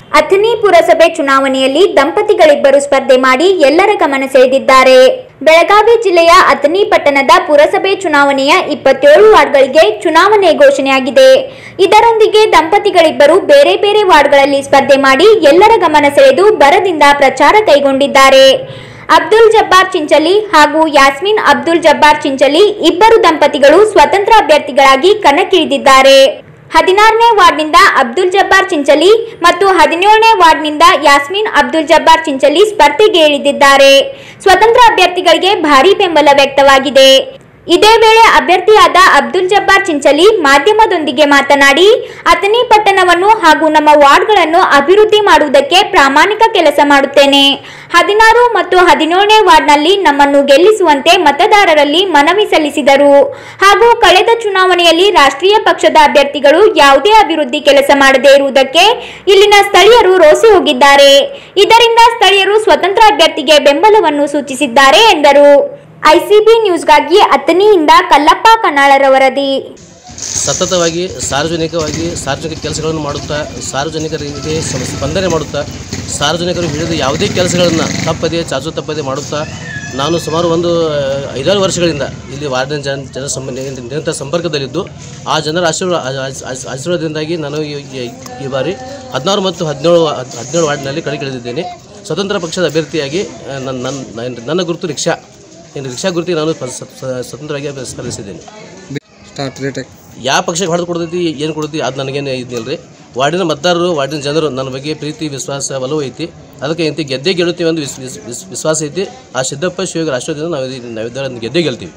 ಅಥಣಿ ಪುರಸಭೆ ಚುನಾವಣೆಯಲ್ಲಿ ದಂಪತಿಗಳಿಬ್ಬರು ಸ್ಪರ್ಧೆ ಮಾಡಿ ಎಲ್ಲರ ಗಮನ ಸೆಳೆದಿದ್ದಾರೆ ಬೆಳಗಾವಿ ಜಿಲ್ಲೆಯ ಅಥಣಿ ಪಟ್ಟಣದ ಪುರಸಭೆ ಚುನಾವಣೆಯ ಇಪ್ಪತ್ತೇಳು ವಾರ್ಡ್ಗಳಿಗೆ ಚುನಾವಣೆ ಘೋಷಣೆಯಾಗಿದೆ ಇದರೊಂದಿಗೆ ದಂಪತಿಗಳಿಬ್ಬರು ಬೇರೆ ಬೇರೆ ವಾರ್ಡ್ಗಳಲ್ಲಿ ಸ್ಪರ್ಧೆ ಮಾಡಿ ಎಲ್ಲರ ಗಮನ ಸೆಳೆದು ಬರದಿಂದ ಪ್ರಚಾರ ಕೈಗೊಂಡಿದ್ದಾರೆ ಅಬ್ದುಲ್ ಜಬ್ಬಾರ್ ಚಿಂಚಲಿ ಹಾಗೂ ಯಾಸ್ಮಿನ್ ಅಬ್ದುಲ್ ಜಬ್ಬಾರ್ ಚಿಂಚಲಿ ಇಬ್ಬರು ದಂಪತಿಗಳು ಸ್ವತಂತ್ರ ಅಭ್ಯರ್ಥಿಗಳಾಗಿ ಕಣಕ್ಕಿಳಿದಿದ್ದಾರೆ ಹದಿನಾರನೇ ವಾರ್ಡ್ನಿಂದ ಅಬ್ದುಲ್ ಜಬ್ಬಾರ್ ಚಿಂಚಲಿ ಮತ್ತು ಹದಿನೇಳನೇ ವಾರ್ಡ್ನಿಂದ ಯಾಸ್ಮಿನ್ ಅಬ್ದುಲ್ ಜಬ್ಬಾರ್ ಚಿಂಚಲಿ ಸ್ಪರ್ಧೆಗೆ ಇಳಿದಿದ್ದಾರೆ ಸ್ವತಂತ್ರ ಅಭ್ಯರ್ಥಿಗಳಿಗೆ ಭಾರೀ ಬೆಂಬಲ ವ್ಯಕ್ತವಾಗಿದೆ ಇದೇ ವೇಳೆ ಅಭ್ಯರ್ಥಿಯಾದ ಅಬ್ದುಲ್ ಜಬ್ಬಾರ್ ಚಿಂಚಲಿ ಮಾಧ್ಯಮದೊಂದಿಗೆ ಮಾತನಾಡಿ ಅಥಣಿ ಪಟ್ಟಣವನ್ನು ಹಾಗೂ ನಮ್ಮ ವಾರ್ಡ್ಗಳನ್ನು ಅಭಿವೃದ್ಧಿ ಮಾಡುವುದಕ್ಕೆ ಪ್ರಾಮಾಣಿಕ ಕೆಲಸ ಮಾಡುತ್ತೇನೆ ಹದಿನಾರು ಮತ್ತು ಹದಿನೇಳನೇ ವಾರ್ಡ್ನಲ್ಲಿ ನಮ್ಮನ್ನು ಗೆಲ್ಲಿಸುವಂತೆ ಮತದಾರರಲ್ಲಿ ಮನವಿ ಸಲ್ಲಿಸಿದರು ಹಾಗೂ ಕಳೆದ ಚುನಾವಣೆಯಲ್ಲಿ ರಾಷ್ಟ್ರೀಯ ಪಕ್ಷದ ಅಭ್ಯರ್ಥಿಗಳು ಯಾವುದೇ ಅಭಿವೃದ್ಧಿ ಕೆಲಸ ಮಾಡದೇ ಇರುವುದಕ್ಕೆ ಇಲ್ಲಿನ ಸ್ಥಳೀಯರು ರೋಸಿ ಹೋಗಿದ್ದಾರೆ ಇದರಿಂದ ಸ್ಥಳೀಯರು ಸ್ವತಂತ್ರ ಅಭ್ಯರ್ಥಿಗೆ ಬೆಂಬಲವನ್ನು ಸೂಚಿಸಿದ್ದಾರೆ ಎಂದರು ಐಸಿಬಿ ನ್ಯೂಸ್ಗಾಗಿ ಅಥಣಿಯಿಂದ ಕಲ್ಲಪ್ಪ ಕನ್ನಾಳರ ವರದಿ ಸತತವಾಗಿ ಸಾರ್ವಜನಿಕವಾಗಿ ಸಾರ್ವಜನಿಕ ಕೆಲಸಗಳನ್ನು ಮಾಡುತ್ತಾ ಸಾರ್ವಜನಿಕರಿಗೆ ಸ- ಸ್ಪಂದನೆ ಮಾಡುತ್ತಾ ಸಾರ್ವಜನಿಕರು ಹಿಡಿದ ಯಾವುದೇ ಕೆಲಸಗಳನ್ನು ತಪ್ಪದೆ ಚಾಚು ತಪ್ಪದೆ ಮಾಡುತ್ತಾ ನಾನು ಸುಮಾರು ಒಂದು ಆ, ಐದಾರು ವರ್ಷಗಳಿಂದ ಇಲ್ಲಿ ವಾರ್ಡಿನ ಜನ ಜನ ಸಂಬ ನಿರಂತರ ಸಂಪರ್ಕದಲ್ಲಿದ್ದು ಆ ಜನರ ಆಶೀರ್ವಾದ ಆ- ಆ- ಆಶೀರ್ವಾದದಿಂದಾಗಿ ನಾನು ಈ- ಈ- ಈ ಬಾರಿ ಹದಿನಾರು ಮತ್ತು ಹದಿನೇಳು ಹದಿನೇಳು ವಾರ್ಡಿನಲ್ಲಿ ಕಣಕ್ಕಿಳಿದಿದ್ದೇನೆ ಸ್ವತಂತ್ರ ಪಕ್ಷದ ಅಭ್ಯರ್ಥಿಯಾಗಿ ಆ, ನನ್ನ ನನ್ನ ನನ್ನ ಗುರುತು ರಿಕ್ಷಾ ಇನ್ನು ರಿಕ್ಷಾ ಗುರುತಿಗೆ ನಾನು ಪ- ಸ- ಸ- ಸ್ವತಂತ್ರವಾಗಿ ಸ್ಪರ್ಧಿಸಿದ್ದೇನೆ ಸ್ಟಾರ್ಟ್ ರೇಟ್ ಯಾವ ಪಕ್ಷಕ್ಕೆ ಹೊಡೆದು ಕೊಡ್ತೈತಿ ಏನು ಕೊಡ್ತೈತಿ ಅದು ನನಗೇನು ಇದಿಲ್ಲ ರೀ ವಾರ್ಡಿನ ಮತದಾರರು ವಾರ್ಡಿನ ಜನರು ನನ್ನ ಬಗ್ಗೆ ಪ್ರೀತಿ ವಿಶ್ವಾಸ ಒಲವು ಐತಿ ಅದಕ್ಕೆ ಇಂತಿ ಗೆದ್ದೇ ಗೆಲ್ಲುತ್ತೀವಿ ಅಂತ ವಿಸ್ ವಿಸ್- ವಿಸ್- ವಿಶ್ವಾಸ ಐತಿ ಆ ಸಿದ್ದಪ್ಪ ಶಿವಗ ರಾಷ್ಟ್ರದಿಂದ ನಾವು ಇದು- ನಾವಿದ್ದಾರೆ ಗೆದ್ದೇ ಗೆಲ್ತೀವಿ